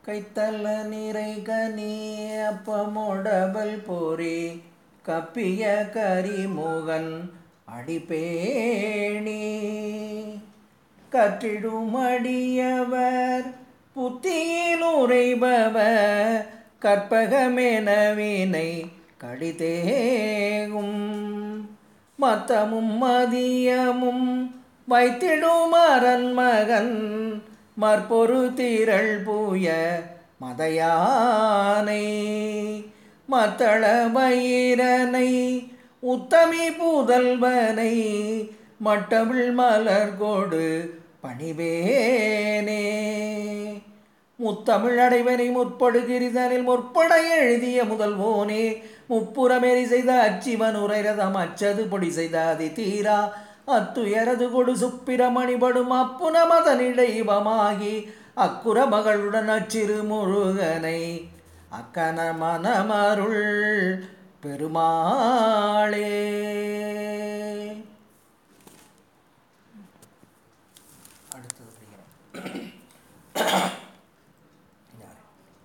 கைத்தல நிறை கனி அப்பமொடபல் பொறி கப்பிய கரிமுகன் அடிப்பேணி கற்றிடும் அடியவர் புத்தியில் உரைபவர் கற்பகமெனவினை கடிதேகும் மத்தமும் மதியமும் வைத்திடும் அரண்மகன் மற்பொரு திரள் பூய மதையானை மத்தள வயிரனை உத்தமி புதல்வனை மட்டவிழ் மலர் கொடு பணிவேனே முத்தமிழ் அடைவனை முற்படுகிறிதனில் முற்பட எழுதிய முதல்வோனே முப்புறமேறி செய்த அச்சிவன் உரைரதம் அச்சது பொடி செய்த அதி தீரா அத்துயரது கொடு சுப்பிரமணிபடும் அப்புன மதனிடைவமாகி அக்குற மகளுடன் அச்சிறு முருகனை அக்கன மனமருள் பெருமாளே அடுத்தது படிக்கிறேன் யாரு?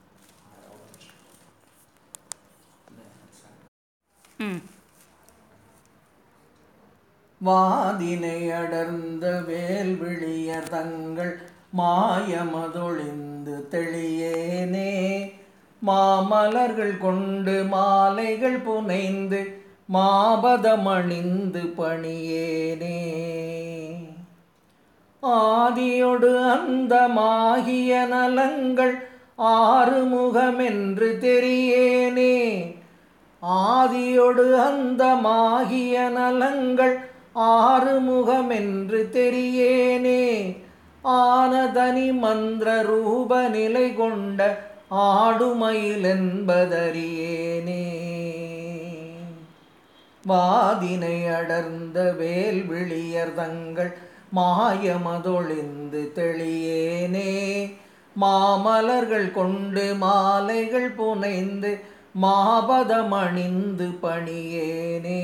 ம் வாதினை அடர்ந்த வேல்விழிய தங்கள் மாயமதொழிந்து தெளியேனே மாமலர்கள் கொண்டு மாலைகள் புனைந்து மாபதமணிந்து பணியேனே ஆதியொடு அந்தமாகிய நலங்கள் ஆறுமுகமென்று தெரியேனே ஆதியொடு அந்தமாகிய நலங்கள் ஆறுமுகமென்று தெரியேனே ஆனதனி மந்திர ரூப நிலை கொண்ட ஆடுமயில் என்பதறியேனே வாதினை அடர்ந்த வேல்விழியர் தங்கள் மாயமதொழிந்து தெளியேனே மாமலர்கள் கொண்டு மாலைகள் புனைந்து மாபதமணிந்து பணியேனே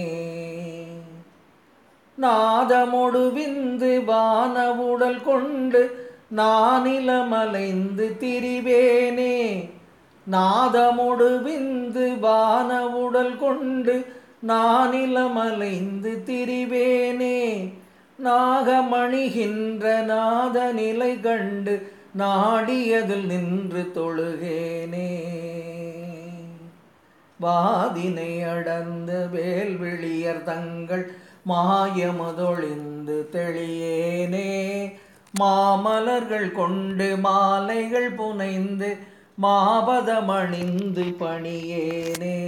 நாதமொடு விந்து வானவுடல் கொண்டு நானிலமலைந்து திரிவேனே நாதமொடு விந்து வானவுடல் கொண்டு நானிலமலைந்து திரிவேனே நாகமணிகின்ற நாத நிலை கண்டு நாடியதில் நின்று தொழுகேனே வாதினை அடர்ந்த வேல்விழியர் தங்கள் மாயமதொழிந்து தெளியேனே மாமலர்கள் கொண்டு மாலைகள் புனைந்து மாபதமணிந்து பணியேனே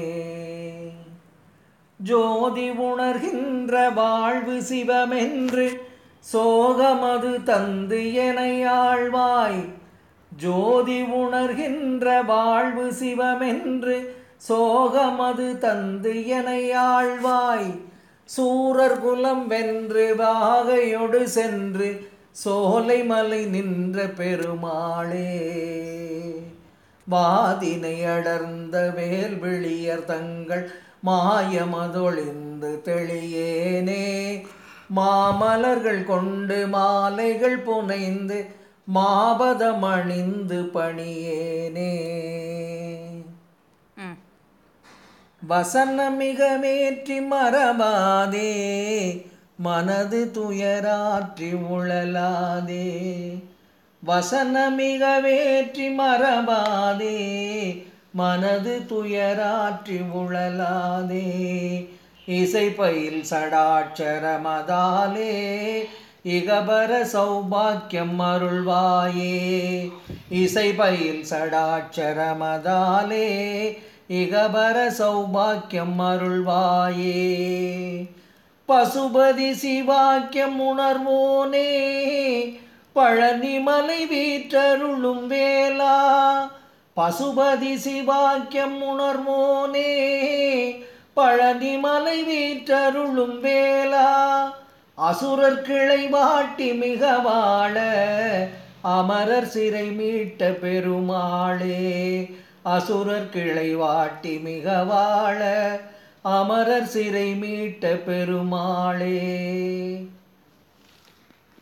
ஜோதி உணர்கின்ற வாழ்வு சிவமென்று சோகமது தந்து எனையாழ்வாய் ஜோதி உணர்கின்ற வாழ்வு சிவமென்று சோகமது தந்து எனையாழ்வாய் சூரர் குலம் வென்று வாகையொடு சென்று சோலைமலை நின்ற பெருமாளே வாதினை அடர்ந்த வேல்விழியர் தங்கள் மாயமதொழிந்து தெளியேனே மாமலர்கள் கொண்டு மாலைகள் புனைந்து மாபதமணிந்து பணியேனே ம் வசனமிக மேற்றி மறவாதே மனது துயராற்றி உழலாதே வசனமிக வேற்றி மறவாதே மனது துயராற்றி உழலாதே இசைப்பயில் சடாட்சரமதாலே இகபர சௌபாக்கியம் அருள்வாயே இசைப்பயில் சடாட்சரமதாலே இகபர சௌபாக்கியம் அருள்வாயே பசுபதி சிவாக்கியம் உணர்வோனே பழனிமலை வீற்றருளும் வேளா பசுபதி சிவாக்கியம் உணர்வோனே பழனிமலை வீற்றருளும் வேளா அசுரர் கிளை வாட்டி மிக வாழ அமரர் சிறை மீட்ட பெருமாளே அசுரர் கிளை வாட்டி மிக வாழ அமரர் சிறை மீட்ட பெருமாளே